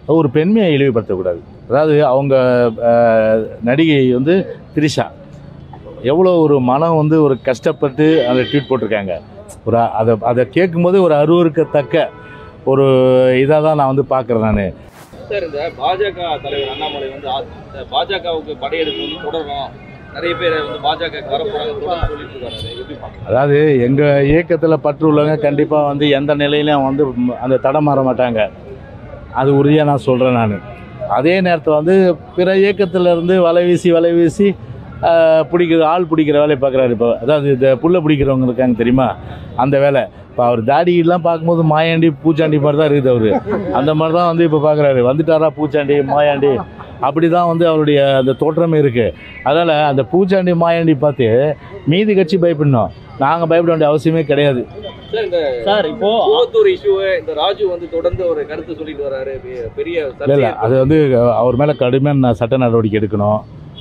ஒரு பெண்மையை இழிவுபடுத்தக்கூடாது அதாவது அவங்க அஹ், நடிகை வந்து திரிஷா எவ்வளோ ஒரு மனம் வந்து ஒரு கஷ்டப்பட்டு அந்த ட்வீட் போட்டிருக்காங்க ஒரு அதை அதை கேட்கும்போது ஒரு அருவருக்கத்தக்க ஒரு இதாக தான் நான் வந்து பார்க்குறேன் நான் சார் இந்த பாஜக தலைவர் அண்ணாமலை வந்து ஆ- இந்த பாஜகவுக்கு படையெடுப்பு வந்து தொடரும் நிறைய பேர் வந்து பாஜக வரப்போறாங்க தொடர்ந்து சொல்லிட்டு இருக்காரு எப்படி பாக்குறீங்க? அதாவது எங்கள் இயக்கத்தில் பற்று உள்ளவங்க கண்டிப்பாக வந்து எந்த நிலையிலையும் வந்து ம், அந்த தடம் மாற மாட்டாங்க அது உறுதியாக நான் சொல்கிறேன் நான் அதே நேரத்தில் வந்து பிற இயக்கத்துல இருந்து வலை வீசி வலை வீசி ஆஹ், பிடிக்கிற ஆள் பிடிக்கிற வேலையை பார்க்குறாரு இப்போ அதாவது இந்த புல்லை பிடிக்கிறவங்க இருக்காங்க தெரியுமா அந்த வேலை இப்போ அவர் தாடியெல்லாம் பார்க்கும்போது மாயாண்டி பூச்சாண்டி மாதிரி தான் இருக்குது அவர் அந்த மாதிரி தான் வந்து இப்போ பார்க்குறாரு வந்துட்டாரா பூச்சாண்டி மாயாண்டி அப்படி தான் வந்து அவருடைய அந்த தோற்றமே இருக்குது அதனால் அந்த பூச்சாண்டி மாயாண்டி பார்த்து மீதி கட்சி பயப்படணும் நாங்கள் பயப்பட வேண்டிய அவசியமே கிடையாது சார் இந்த சார் இப்போ கூவத்தூர் இஷ்யூவை இந்த ராஜு வந்து தொடர்ந்து ஒரு கருத்து சொல்லிட்டு வராரு பெ- பெரிய இல்லை சர்ச்சையா இல்லை இருக்கு. அது வந்து அவர் மேலே கடுமையான சட்ட நடவடிக்கை எடுக்கணும்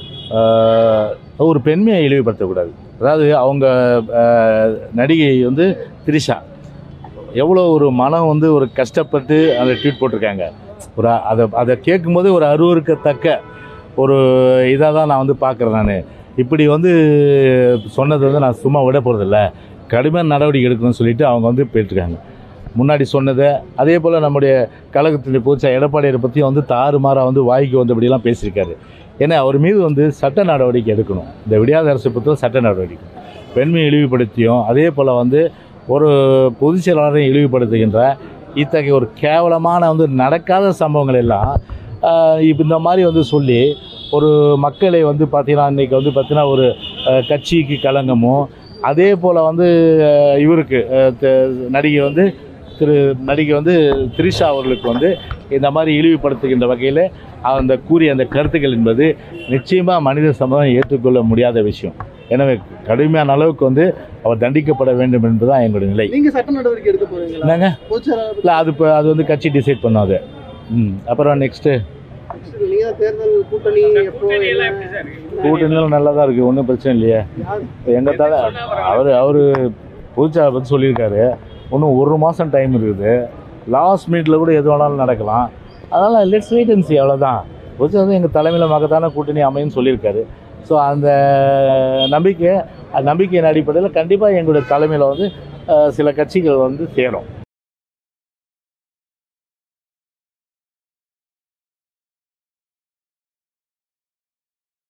ஆஹ் ஒரு பெண்மையை இழிவுபடுத்தக்கூடாது அதாவது அவங்க ஆஹ் நடிகை வந்து திரிஷா எவ்வளோ ஒரு மனம் வந்து ஒரு கஷ்டப்பட்டு அந்த ட்வீட் போட்டிருக்காங்க ஒரு அதை அதை கேட்கும்போது ஒரு அருவருக்கத்தக்க ஒரு இதாக தான் நான் வந்து பார்க்குறேன் நான் இப்படி வந்து சொன்னது வந்து நான் சும்மா விட போகிறதில்ல கடுமையான நடவடிக்கை எடுக்கணும்னு சொல்லிட்டு அவங்க வந்து போயிட்டுருக்காங்க முன்னாடி சொன்னதை அதே போல் நம்முடைய கழகத்தில் போச்சா எடப்பாடியாரை பற்றியும் வந்து தாறுமாறாக வந்து வாய்க்கு வந்தபடியெல்லாம் பேசியிருக்காரு ஏன்னா அவர் மீது வந்து சட்ட நடவடிக்கை எடுக்கணும் இந்த விடியாத அரசு பொறுத்தவரை சட்ட நடவடிக்கை பெண்மையை இழிவுபடுத்தியும் அதே போல் வந்து ஒரு பொதுச் செயலாளரை இழிவுபடுத்துகின்ற இத்தகைய ஒரு கேவலமான வந்து நடக்காத சம்பவங்கள் எல்லாம் இப்போ இந்த மாதிரி வந்து சொல்லி ஒரு மக்களை வந்து பார்த்தீங்கன்னா இன்றைக்கி வந்து பார்த்தீங்கன்னா ஒரு அஹ், கட்சிக்கு களங்கமும் அதே போல் வந்து அஹ், இவருக்கு அஹ், த- நடிகை வந்து திரு நடிகை வந்து திரிஷா அவர்களுக்கு வந்து இந்த மாதிரி இழிவுபடுத்துகின்ற வகையில் அந்த கூறிய அந்த கருத்துக்கள் என்பது நிச்சயமாக மனித சமுதாயம் ஏற்றுக்கொள்ள முடியாத விஷயம் எனவே கடுமையான அளவுக்கு வந்து அவர் தண்டிக்கப்பட வேண்டும் என்பதுதான் எங்களுடைய நிலை நீங்க சட்ட நடவடிக்கை எடுக்க போறீங்களா என்னங்க பொதுச்செயலாளர் இல்லை அது இப்போ அது வந்து கட்சி டிசைட் பண்ணும் அது ம் அப்புறம் நெக்ஸ்ட்டு நீங்க தான் தேர்தல் கூட்டணி எப்போ கூட்டணிலாம் நல்லா தான் இருக்குது ஒன்றும் பிரச்சனை இல்லையே யார் இப்போ எங்கள் தலை அவர் அவர் பொதுச்சாளர் பற்றி சொல்லியிருக்காரு இன்னும் ஒரு மாதம் டைம் இருக்குது லாஸ்ட் மினிட்ல கூட எது வேணாலும் நடக்கலாம் அதனால் லெட்ஸ் வெயிட் அண்ட் சி அவ்வளோதான் பொதுச்சாளர் எங்கள் தலைமையில் மகத்தான கூட்டணி அமையும்னு சொல்லியிருக்காரு ஸோ அந்த நம்பிக்கை அந்த நம்பிக்கையின் அடிப்படையில் கண்டிப்பாக எங்களுடைய தலைமையில் வந்து அஹ், சில கட்சிகள் வந்து சேரும்